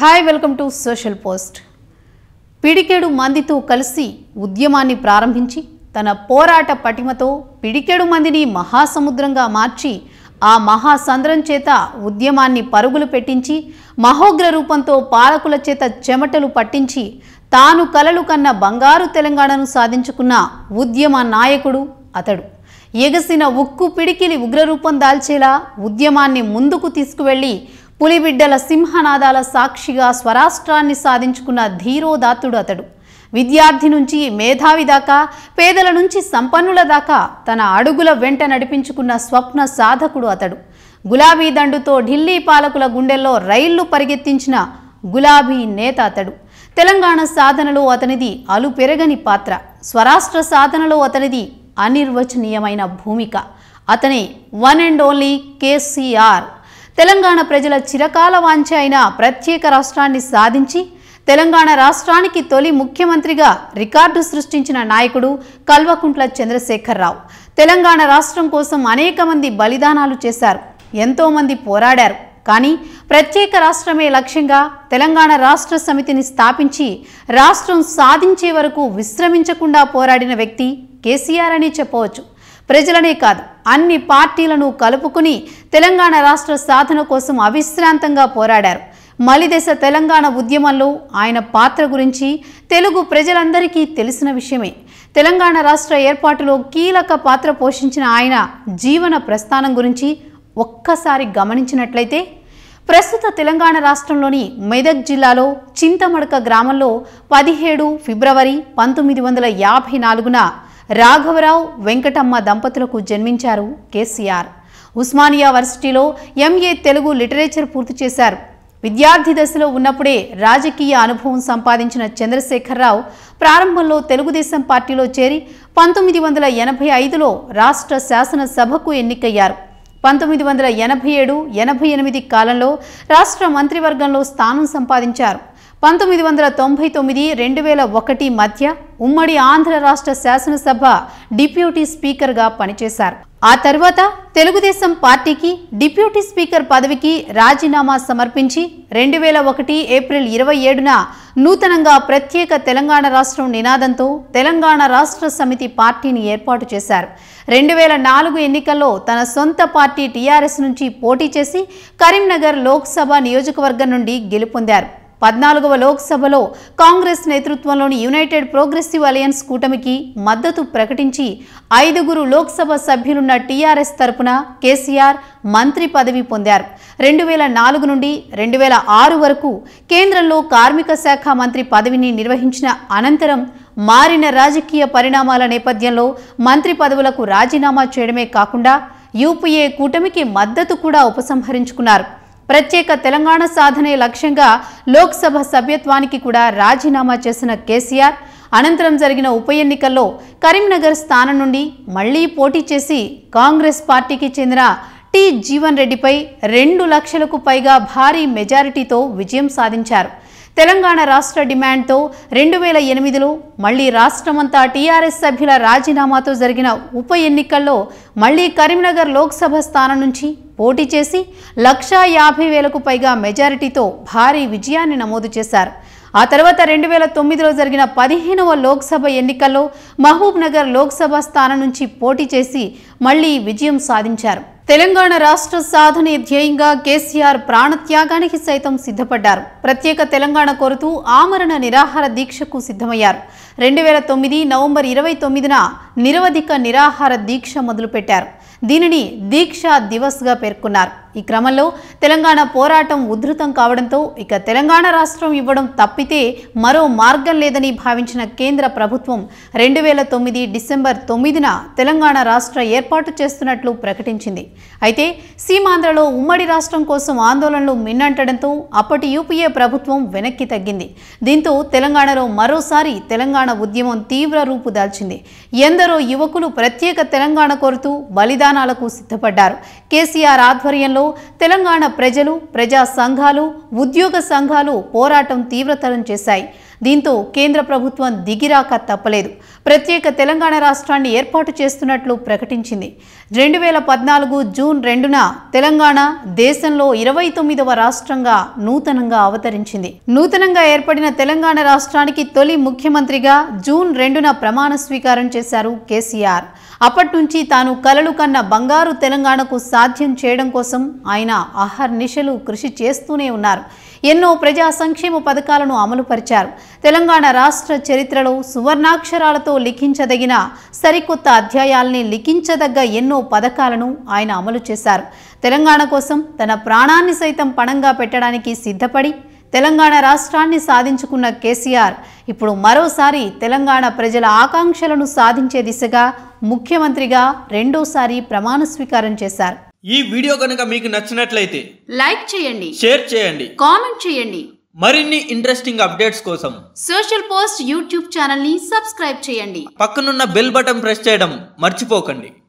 hi welcome to Social Post పిడికెడు మందితో కలిసి ఉద్యమాన్ని ప్రారంభించి తన పోరాట పటిమతో పిడికెడు మందిని మహాసముద్రంగా మార్చి ఆ మహాసంద్రం చేత ఉద్యమాన్ని పరుగులు పెట్టించి మహోగ్ర రూపంతో పాలకుల చేత చెమటలు పట్టించి తాను కలలు కన్న బంగారు తెలంగాణను సాధించుకున్న ఉద్యమ నాయకుడు అతడు ఎగసిన ఉక్కు పిడికిలి ఉగ్రరూపం దాల్చేలా ఉద్యమాన్ని ముందుకు తీసుకువెళ్లి పులిబిడ్డల సింహనాదాల సాక్షిగా స్వరాష్ట్రాన్ని సాధించుకున్న ధీరోదాత్తుడు అతడు విద్యార్థి నుంచి మేధావి దాకా పేదల నుంచి సంపన్నుల దాకా తన అడుగుల వెంట నడిపించుకున్న స్వప్న సాధకుడు అతడు గులాబీ దండుతో ఢిల్లీ పాలకుల గుండెల్లో రైళ్లు పరిగెత్తించిన గులాబీ నేత అతడు తెలంగాణ సాధనలో అతనిది అలు పెరగని పాత్ర స్వరాష్ట్ర సాధనలో అతనిది అనిర్వచనీయమైన భూమిక అతనే one and only KCR Telangana ప్రజల చిరకాల వాంఛ అయిన ప్రత్యేక రాష్ట్రాన్ని సాధించి తెలంగాణ రాష్ట్రానికి తొలి ముఖ్యమంత్రిగా రికార్డు సృష్టించిన నాయకుడు కల్వకుంట్ల చంద్రశేఖరరావు తెలంగాణ రాష్ట్రం కోసం అనేక మంది బలిదానాలు చేశారు ఎంతోమంది పోరాడారు కానీ ప్రత్యేక రాష్ట్రమే లక్ష్యంగా తెలంగాణ రాష్ట్ర సమితిని స్థాపించి రాష్ట్రం సాధించే వరకు విశ్రమించకుండా పోరాడిన వ్యక్తి కేసీఆర్ అని చెప్పవచ్చు ప్రజలనే కాదు అన్ని పార్టీలను కలుపుకుని తెలంగాణ రాష్ట్ర సాధన కోసం అవిశ్రాంతంగా పోరాడారు మలిదశ తెలంగాణ ఉద్యమంలో ఆయన పాత్ర గురించి తెలుగు ప్రజలందరికీ తెలిసిన విషయమే తెలంగాణ రాష్ట్ర ఏర్పాటులో కీలక పాత్ర పోషించిన ఆయన జీవన ప్రస్థానం గురించి ఒక్కసారి గమనించినట్లయితే ప్రస్తుత తెలంగాణ రాష్ట్రంలోని మెదక్ జిల్లాలో చింతమడక గ్రామంలో పదిహేడు ఫిబ్రవరి పంతొమ్మిది వందల యాభై నాలుగున రాఘవరావు వెంకటమ్మ దంపతులకు జన్మించారు కేసీఆర్ ఉస్మానియా వర్సిటీలో ఎంఏ తెలుగు లిటరేచర్ పూర్తి చేశారు విద్యార్థి దశలో ఉన్నప్పుడే రాజకీయ అనుభవం సంపాదించిన చంద్రశేఖరరావు ప్రారంభంలో తెలుగుదేశం పార్టీలో చేరి పంతొమ్మిది వందల ఎనభై ఐదులో రాష్ట్ర శాసనసభకు ఎన్నికయ్యారు పంతొమ్మిది వందల ఎనభై ఏడు ఎనభై ఎనిమిది కాలంలో రాష్ట్ర మంత్రివర్గంలో స్థానం సంపాదించారు పంతొమ్మిది వందల తొంభై తొమ్మిది రెండు వేల ఒకటి మధ్య ఉమ్మడి ఆంధ్ర రాష్ట్ర శాసనసభ డిప్యూటీ స్పీకర్గా పనిచేశారు ఆ తర్వాత తెలుగుదేశం పార్టీకి డిప్యూటీ స్పీకర్ పదవికి రాజీనామా సమర్పించి రెండు వేల ఒకటి ఏప్రిల్ ఇరవై ఏడున నూతనంగా ప్రత్యేక తెలంగాణ రాష్ట్రం నినాదంతో తెలంగాణ రాష్ట్ర సమితి పార్టీని ఏర్పాటు చేశారు రెండు వేల నాలుగు ఎన్నికల్లో తన సొంత పార్టీ టీఆర్ఎస్ నుంచి పోటీ చేసి కరీంనగర్ లోక్సభ నియోజకవర్గం నుండి గెలుపొందారు పద్నాలుగవ లోక్సభలో కాంగ్రెస్ నేతృత్వంలోని యునైటెడ్ ప్రోగ్రెసివ్ అలయన్స్ కూటమికి మద్దతు ప్రకటించి ఐదుగురు లోక్సభ సభ్యులున్న టీఆర్ఎస్ తరపున కేసీఆర్ మంత్రి పదవి పొందారు రెండు వేల నాలుగు నుండి రెండు వేల ఆరు వరకు కేంద్రంలో కార్మిక శాఖ మంత్రి పదవిని నిర్వహించిన అనంతరం మారిన రాజకీయ పరిణామాల నేపథ్యంలో మంత్రి పదవులకు రాజీనామా చేయడమే కాకుండా యూపీఏ కూటమికి మద్దతు కూడా ఉపసంహరించుకున్నారు ప్రత్యేక తెలంగాణ సాధనే లక్ష్యంగా లోక్సభ సభ్యత్వానికి కూడా రాజీనామా చేసిన కేసీఆర్ అనంతరం జరిగిన ఉప ఎన్నికల్లో కరీంనగర్ స్థానం నుండి మళ్లీ పోటీ చేసి కాంగ్రెస్ పార్టీకి చెందిన టి జీవన్ రెడ్డిపై రెండు లక్షలకు పైగా భారీ మెజారిటీతో విజయం సాధించారు తెలంగాణ రాష్ట్ర డిమాండ్తో రెండు వేల ఎనిమిదిలో మళ్లీ రాష్ట్రమంతా టీఆర్ఎస్ సభ్యుల రాజీనామాతో జరిగిన ఉప ఎన్నికల్లో మళ్లీ కరీంనగర్ లోక్సభ స్థానం నుంచి పోటీ చేసి లక్షా యాభై వేలకు పైగా మెజారిటీతో భారీ విజయాన్ని నమోదు చేశారు ఆ తర్వాత రెండు వేల తొమ్మిదిలో జరిగిన పదిహేనవ లోక్సభ ఎన్నికల్లో మహబూబ్ నగర్ లోక్సభ స్థానం నుంచి పోటీ చేసి మళ్లీ విజయం సాధించారు తెలంగాణ రాష్ట్ర సాధనే ధ్యేయంగా కేసీఆర్ ప్రాణత్యాగానికి సైతం సిద్ధపడ్డారు ప్రత్యేక తెలంగాణ కోరుతూ ఆమరణ నిరాహార దీక్షకు సిద్ధమయ్యారు రెండు వేల తొమ్మిది నవంబర్ ఇరవై తొమ్మిదిన నిరవధిక నిరాహార దీక్ష మొదలుపెట్టారు దీనిని దీక్షా దివస్గా పేర్కొన్నారు ఈ క్రమంలో తెలంగాణ పోరాటం ఉధృతం కావడంతో ఇక తెలంగాణ రాష్ట్రం ఇవ్వడం తప్పితే మరో మార్గం లేదని భావించిన కేంద్ర ప్రభుత్వం రెండు వేల తొమ్మిది డిసెంబర్ తొమ్మిదిన తెలంగాణ రాష్ట్ర ఏర్పాటు చేస్తున్నట్లు ప్రకటించింది అయితే సీమాంధ్రలో ఉమ్మడి రాష్ట్రం కోసం ఆందోళనలు మిన్నంటడంతో అప్పటి యూపీఏ ప్రభుత్వం వెనక్కి తగ్గింది దీంతో తెలంగాణలో మరోసారి తెలంగాణ ఉద్యమం తీవ్ర రూపు దాల్చింది ఎందరో యువకులు ప్రత్యేక తెలంగాణ కోరుతూ బలిదానాలకు సిద్ధపడ్డారు కేసీఆర్ ఆధ్వర్యంలో తెలంగాణ ప్రజలు ప్రజా సంఘాలు ఉద్యోగ సంఘాలు పోరాటం తీవ్రతరం చేశాయి దీంతో కేంద్ర ప్రభుత్వం దిగిరాక తప్పలేదు ప్రత్యేక తెలంగాణ రాష్ట్రాన్ని ఏర్పాటు చేస్తున్నట్లు ప్రకటించింది రెండు వేల పద్నాలుగు జూన్ రెండున తెలంగాణ దేశంలో ఇరవై తొమ్మిదవ రాష్ట్రంగా నూతనంగా అవతరించింది నూతనంగా ఏర్పడిన తెలంగాణ రాష్ట్రానికి తొలి ముఖ్యమంత్రిగా జూన్ రెండున ప్రమాణ స్వీకారం చేశారు కేసీఆర్ అప్పటి నుంచి తాను కలలు కన్న బంగారు తెలంగాణకు సాధ్యం చేయడం కోసం ఆయన అహర్నిశలు కృషి చేస్తూనే ఉన్నారు ఎన్నో ప్రజా సంక్షేమ పథకాలను అమలుపరిచారు తెలంగాణ రాష్ట్ర చరిత్రలో సువర్ణాక్షరాలతో లిఖించదగిన సరికొత్త అధ్యాయాల్ని లిఖించదగ్గ ఎన్నో పథకాలను ఆయన అమలు చేశారు తెలంగాణ కోసం తన ప్రాణాన్ని సైతం పణంగా పెట్టడానికి సిద్ధపడి తెలంగాణ రాష్ట్రాన్ని సాధించుకున్న కేసీఆర్ ఇప్పుడు మరోసారి తెలంగాణ ప్రజల ఆకాంక్షలను సాధించే దిశగా ముఖ్యమంత్రిగా రెండోసారి ప్రమాణ స్వీకారం చేశారు ఈ వీడియో కనుక మీకు నచ్చినట్లయితే లైక్ చేయండి షేర్ చేయండి కామెంట్ చేయండి మరిన్ని ఇంట్రెస్టింగ్ అప్డేట్స్ కోసం సోషల్ పోస్ట్ యూట్యూబ్ ఛానల్ని సబ్స్క్రైబ్ చేయండి పక్కనున్న బెల్ బటన్ ప్రెస్ చేయడం మర్చిపోకండి